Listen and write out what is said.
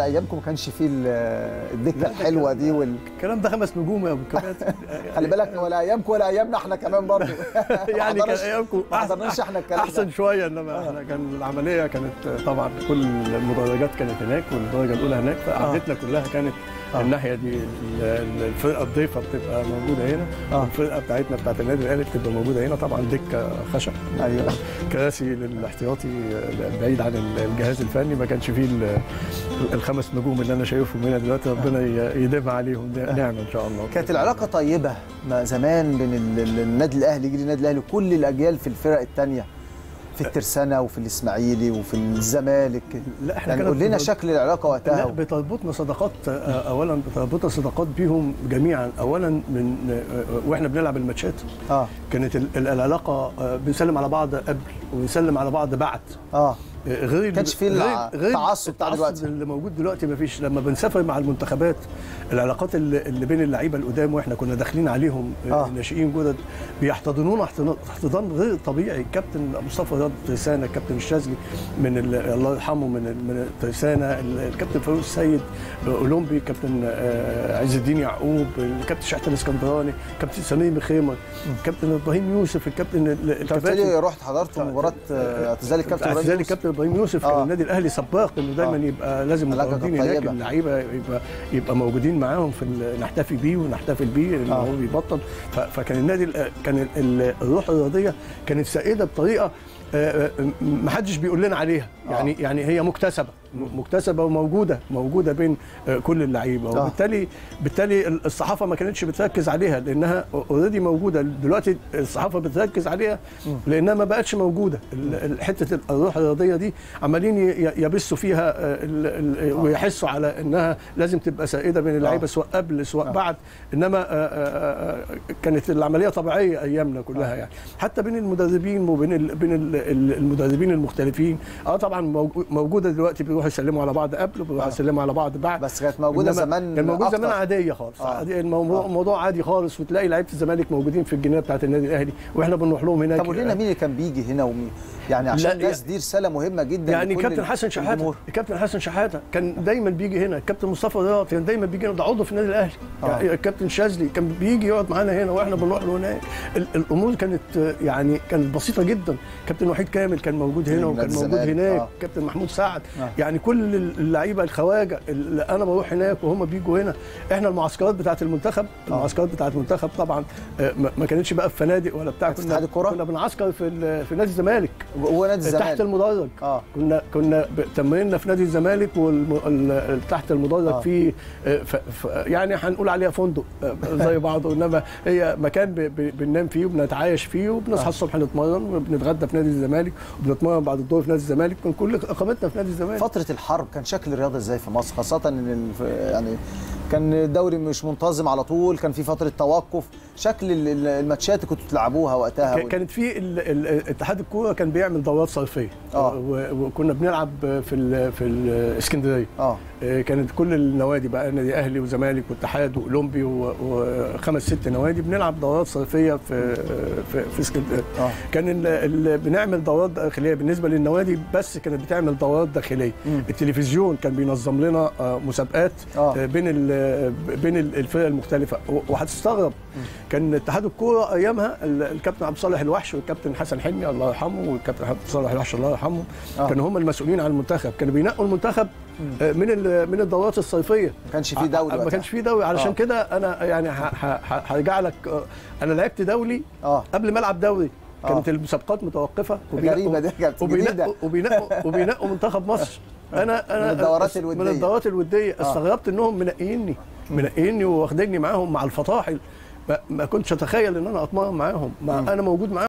على ايامكم ما كانش فيه ال- الدكه لا، الحلوه دي وال... الكلام ده خمس نجوم يا ابو كباتن خلي بالك ولا ايامكم ولا ايامنا احنا كمان برضه يعني كان ايامكم ما حضرناش احنا الكلام ده. احسن شويه انما احنا كان العمليه كانت طبعا كل المدرجات كانت هناك والدرجه الاولى هناك فقعدتنا كلها كانت آه. الناحيه دي ال- ال- الفرقه الضيفه بتبقى موجوده هنا آه. والفرقه بتاعتنا بتاعت النادي الاهلي بتبقى موجوده هنا طبعا دكه خشب ايوه كراسي للاحتياطي بعيد عن الجهاز الفني ما كانش فيه ال- الخمس نجوم اللي انا شايفهم هنا دلوقتي ربنا ي- يديمها عليهم نعمه ان شاء الله كانت العلاقه طيبه ما زمان بين ال- ال- النادي الاهلي جيل النادي الاهلي وكل الاجيال في الفرق الثانيه في الترسانه وفي الاسماعيلي وفي الزمالك لا احنا يعني كانت قول لنا بتربط- شكل العلاقه لا وقتها بتربطنا صداقات آه، اولا بتربطنا صداقات بيهم جميعا اولا من آه، واحنا بنلعب الماتشات اه كانت ال- ال- العلاقه آه، بنسلم على بعض قبل ونسلم على بعض بعد اه آه، غير كانش فيه الع- التعصب بتاع دلوقتي. التعصب اللي موجود دلوقتي ما فيش لما بنسافر مع المنتخبات العلاقات اللي, اللي بين اللعيبه القدام واحنا كنا داخلين عليهم آه. آه. الناشئين جدد بيحتضنونا احتضان- احتضان غير طبيعي الكابتن مصطفى رياض ترسانه الكابتن الشاذلي من ال- الله يرحمه من ال- من ترسانه ال- الكابتن فاروق السيد آه، اولمبي كابتن آه، عز الدين يعقوب الكابتن شحت الاسكندراني كابتن سمير خيمه كابتن ابراهيم يوسف الكابتن ال- انت قلت لي رحت حضرت مباراه آه، اعتزال الكابتن ابراهيم اعتزال يوسف. الكابتن ابراهيم يوسف كان آه. النادي الاهلي سباق انه دايما آه. يبقى لازم علاقة متواجدين كانت هناك طيبة. اللعيبه يبقى يبقى موجودين معاهم في ال- نحتفي بيه ونحتفل بيه لان آه. هو بيبطل ف- فكان النادي ال- كان ال- ال- الروح الرياضيه كانت سائده بطريقه آه، آه، ما حدش بيقول لنا عليها يعني يعني هي مكتسبه م- مكتسبه وموجوده موجوده بين آه، كل اللعيبه آه. وبالتالي بالتالي الصحافه ما كانتش بتركز عليها لانها اوريدي موجوده دلوقتي الصحافه بتركز عليها لانها ما بقتش موجوده ال- ال- حته الروح الرياضيه دي عمالين ي- ي- يبثوا فيها آه، ال- ال- ويحسوا على انها لازم تبقى سائده بين اللعيبه آه. سواء قبل سواء آه. بعد انما آه، آه، آه، كانت العمليه طبيعيه ايامنا كلها يعني حتى بين المدربين وبين ال- بين ال- ال- المدربين المختلفين اه طبعا موجو- موجوده دلوقتي بيروحوا يسلموا على بعض قبل وبيروحوا آه. يسلموا على بعض بعد بس كانت موجوده إنما زمان كان موجود زمان أكتر. عاديه خالص آه. آه. عادية الموضوع آه. آه. موضوع عادي خالص وتلاقي لعيبه الزمالك موجودين في الجنينه بتاعه النادي الاهلي واحنا بنروح لهم هناك طب قول لنا مين اللي كان بيجي هنا ومين يعني عشان لا، الناس دي رساله مهمه جدا يعني لكل كابتن حسن شحاته الجمهور. الكابتن حسن شحاته كان دايما بيجي هنا الكابتن مصطفى رياض كان دايما بيجي هنا ده عضو في النادي الاهلي آه. يعني الكابتن شاذلي كان بيجي يقعد معانا هنا واحنا بنروح له هناك ال- الامور كانت آه، يعني كانت بسيطه جدا كابتن وحيد كامل كان موجود هنا نادي وكان موجود الزمالك. هناك آه. كابتن محمود سعد آه. يعني كل اللعيبه الخواجه اللي انا بروح هناك وهم بيجوا هنا احنا المعسكرات بتاعه المنتخب المعسكرات بتاعه المنتخب طبعا آه، ما ما كانتش بقى في فنادق ولا بتاع كانت في اتحاد الكرة؟ كنا بنعسكر في ال- في نادي الزمالك هو نادي الزمالك تحت المدرج اه كنا كنا ب- تمريننا في نادي الزمالك والم... تحت المدرج آه. آه. في آه، ف... ف... يعني هنقول عليها فندق آه، زي بعض انما هي مكان ب... ب... بننام فيه وبنتعايش فيه وبنصحى آه. الصبح نتمرن وبنتغدى في نادي الزمالك وبنتمرن بعد الظهر في نادي الزمالك كان كل اقامتنا في نادي الزمالك فتره الحرب كان شكل الرياضه ازاي في مصر خاصه ان ال- يعني كان الدوري مش منتظم على طول كان في فتره توقف شكل ال- ال- الماتشات اللي كنتوا بتلعبوها وقتها ك- كانت في ال- ال- اتحاد الكوره كان بيعمل دورات صيفيه آه. و- وكنا بنلعب في ال... في الاسكندريه اه آه، كانت كل النوادي بقى نادي اهلي وزمالك واتحاد واولمبي و- وخمس ست نوادي بنلعب دورات صيفيه في في, في اسكندريه اه كان ال ال بنعمل دورات داخليه بالنسبه للنوادي بس كانت بتعمل دورات داخليه مم. التلفزيون كان بينظم لنا آه، مسابقات آه. آه، بين ال بين ال- الفرق المختلفه و- وهتستغرب كان اتحاد الكوره ايامها ال- الكابتن عبد الصالح الوحش والكابتن حسن حلمي الله يرحمه والكابتن عبد الصالح الوحش الله يرحمه آه. كانوا هم المسؤولين عن المنتخب كانوا بينقوا المنتخب آه، من ال- من الدورات الصيفيه ما كانش في دوري ما وقتها. كانش في دوري علشان آه. كده انا يعني ه- ه- ه- هرجع لك آه، انا لعبت دولي اه قبل ما العب دوري آه. كانت المسابقات متوقفه غريبة دي، كانت جديدة. وبينقوا وبينقوا وبينقوا منتخب مصر انا انا من الدورات أس- الودية. من الدورات الوديه آه. استغربت انهم منقيني منقيني واخديني معاهم مع الفطاحل ما- ما كنتش اتخيل ان انا اتمرن معاهم مع انا موجود معاهم